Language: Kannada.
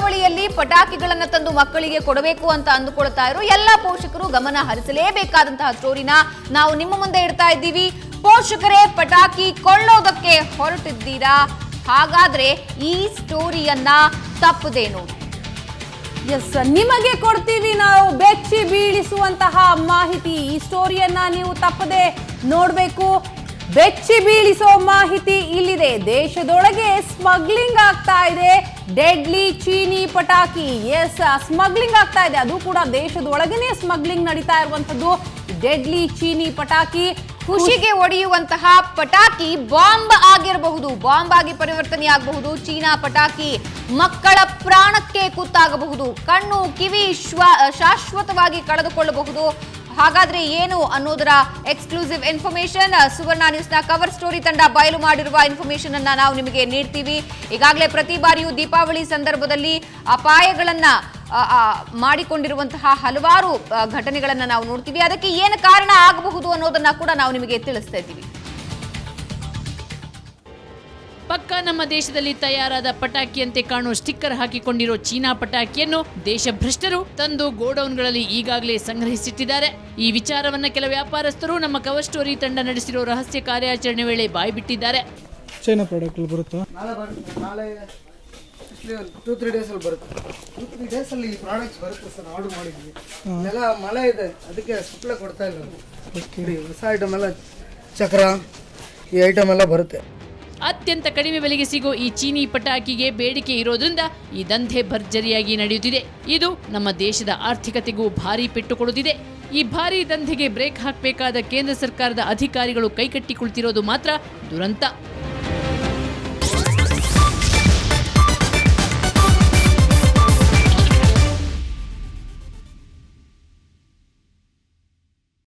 ದೀಪಾವಳಿಯಲ್ಲಿ ಪಟಾಕಿಗಳನ್ನ ತಂದು ಮಕ್ಕಳಿಗೆ ಕೊಡಬೇಕು ಅಂತ ಅಂದುಕೊಳ್ತಾ ಇರೋ ಎಲ್ಲ ಪೋಷಕರು ಗಮನ ಹರಿಸಲೇಬೇಕಾದಂತಹ ಸ್ಟೋರಿನ ನಾವು ನಿಮ್ಮ ಮುಂದೆ ಇಡ್ತಾ ಇದ್ದೀವಿ ಪೋಷಕರೇ ಪಟಾಕಿ ಕೊಳ್ಳೋದಕ್ಕೆ ಹೊರಟಿದ್ದೀರಾ ಹಾಗಾದ್ರೆ ಈ ಸ್ಟೋರಿಯನ್ನ ತಪ್ಪದೇನು ಎಸ್ ನಿಮಗೆ ಕೊಡ್ತೀವಿ ನಾವು ಬೆಚ್ಚಿ ಬೀಳಿಸುವಂತಹ ಮಾಹಿತಿ ಈ ಸ್ಟೋರಿಯನ್ನ ನೀವು ತಪ್ಪದೆ ನೋಡಬೇಕು ಬೆಚ್ಚಿ ಬೀಳಿಸೋ ಮಾಹಿತಿ ಇಲ್ಲಿದೆ ದೇಶದೊಳಗೆ ಸ್ಮಗ್ಲಿಂಗ್ ಆಗ್ತಾ ಇದೆ ಡೆಡ್ಲಿ ಚೀನಿ ಪಟಾಕಿ ಎಸ್ ಸ್ಮಗ್ಲಿಂಗ್ ಆಗ್ತಾ ಇದೆ ಅದು ಕೂಡ ದೇಶದೊಳಗನೆ ಸ್ಮಗ್ಲಿಂಗ್ ನಡೀತಾ ಇರುವಂತದ್ದು ಡೆಡ್ಲಿ ಚೀನಿ ಪಟಾಕಿ ಖುಷಿಗೆ ಒಡೆಯುವಂತಹ ಪಟಾಕಿ ಬಾಂಬ್ ಆಗಿರಬಹುದು ಬಾಂಬ್ ಆಗಿ ಪರಿವರ್ತನೆ ಆಗಬಹುದು ಚೀನಾ ಪಟಾಕಿ ಮಕ್ಕಳ ಪ್ರಾಣಕ್ಕೆ ಕುತ್ತಾಗಬಹುದು ಕಣ್ಣು ಕಿವಿ ಶ್ವ ಶಾಶ್ವತವಾಗಿ ಕಳೆದುಕೊಳ್ಳಬಹುದು ಹಾಗಾದ್ರೆ ಏನು ಅನ್ನೋದರ ಎಕ್ಸ್ಕ್ಲೂಸಿವ್ ಇನ್ಫಾರ್ಮೇಶನ್ ಸುವರ್ಣ ನ್ಯೂಸ್ನ ಕವರ್ ಸ್ಟೋರಿ ತಂಡ ಬಯಲು ಮಾಡಿರುವ ಇನ್ಫಾರ್ಮೇಶನ್ ಅನ್ನ ನಾವು ನಿಮಗೆ ನೀಡ್ತೀವಿ ಈಗಾಗಲೇ ಪ್ರತಿ ಬಾರಿಯೂ ದೀಪಾವಳಿ ಸಂದರ್ಭದಲ್ಲಿ ಅಪಾಯಗಳನ್ನ ಆ, ಆ, ಮಾಡಿಕೊಂಡಿರುವಂತಹ ಹಲವಾರು ಆ, ಘಟನೆಗಳನ್ನ ನಾವು ನೋಡ್ತೀವಿ ಅದಕ್ಕೆ ಏನು ಕಾರಣ ಆಗಬಹುದು ಅನ್ನೋದನ್ನ ಕೂಡ ನಾವು ನಿಮಗೆ ತಿಳಿಸ್ತಾ ಇದ್ದೀವಿ ಪಕ್ಕ ನಮ್ಮ ದೇಶದಲ್ಲಿ ತಯಾರಾದ ಪಟಾಕಿಯಂತೆ ಕಾಣುವ ಸ್ಟಿಕ್ಕರ್ ಹಾಕಿಕೊಂಡಿರೋ ಚೀನಾ ಪಟಾಕಿಯನ್ನು ದೇಶಭ್ರಷ್ಟರು ತಂದು ಗೋಡೌನ್ಗಳಲ್ಲಿ ಈಗಾಗಲೇ ಸಂಗ್ರಹಿಸಿಟ್ಟಿದ್ದಾರೆ ಈ ವಿಚಾರವನ್ನ ಕೆಲ ವ್ಯಾಪಾರಸ್ಥರು ನಮ್ಮ ಕವರ್ ಸ್ಟೋರಿ ತಂಡ ನಡೆಸಿರೋ ರಹಸ್ಯ ಕಾರ್ಯಾಚರಣೆ ವೇಳೆ ಬಾಯ್ಬಿಟ್ಟಿದ್ದಾರೆ ಚೈನಾ ಪ್ರಾಡಕ್ಟ್ಗಳು ಬರುತ್ತಾ ನಾಳೆ ಬರುತ್ತೆ ನಾಳೆ ಟೂ ತ್ರೀ ಡೇಸಲ್ಲಿ ಬರುತ್ತೆ ಟೂ ತ್ರೀ ಡೇಸಲ್ಲಿ ಈ ಪ್ರಾಡಕ್ಟ್ಸ್ ಬರುತ್ತೆ ಸರ್ ಆರ್ಡರ್ ಮಾಡಿದ್ವಿ ಎಲ್ಲ ಮಳೆ ಇದೆ ಅದಕ್ಕೆ ಸಪ್ಲೈ ಕೊಡ್ತಾ ಇಲ್ಲ ನಾವು. ನೋಡಿ, ಹೊಸ ಐಟಮ್ ಎಲ್ಲ ಚಕ್ರ ಈ ಐಟಮ್ ಎಲ್ಲ ಬರುತ್ತೆ ಅತ್ಯಂತ ಕಡಿಮೆ ಬೆಲೆಗೆ ಸಿಗೋ ಈ ಚೀನಿ ಪಟಾಕಿಗೆ ಬೇಡಿಕೆ ಇರೋದ್ರಿಂದ ಈ ದಂಧೆ ಭರ್ಜರಿಯಾಗಿ ನಡೆಯುತ್ತಿದೆ ಇದು ನಮ್ಮ ದೇಶದ ಆರ್ಥಿಕತೆಗೂ ಭಾರಿ ಪೆಟ್ಟು ಕೊಡುತ್ತಿದೆ ಈ ಭಾರಿ ದಂಧೆಗೆ ಬ್ರೇಕ್ ಹಾಕಬೇಕಾದ ಕೇಂದ್ರ ಸರ್ಕಾರದ ಅಧಿಕಾರಿಗಳು ಕೈಕಟ್ಟಿ ಕುಳಿತಿರೋದು ಮಾತ್ರ ದುರಂತ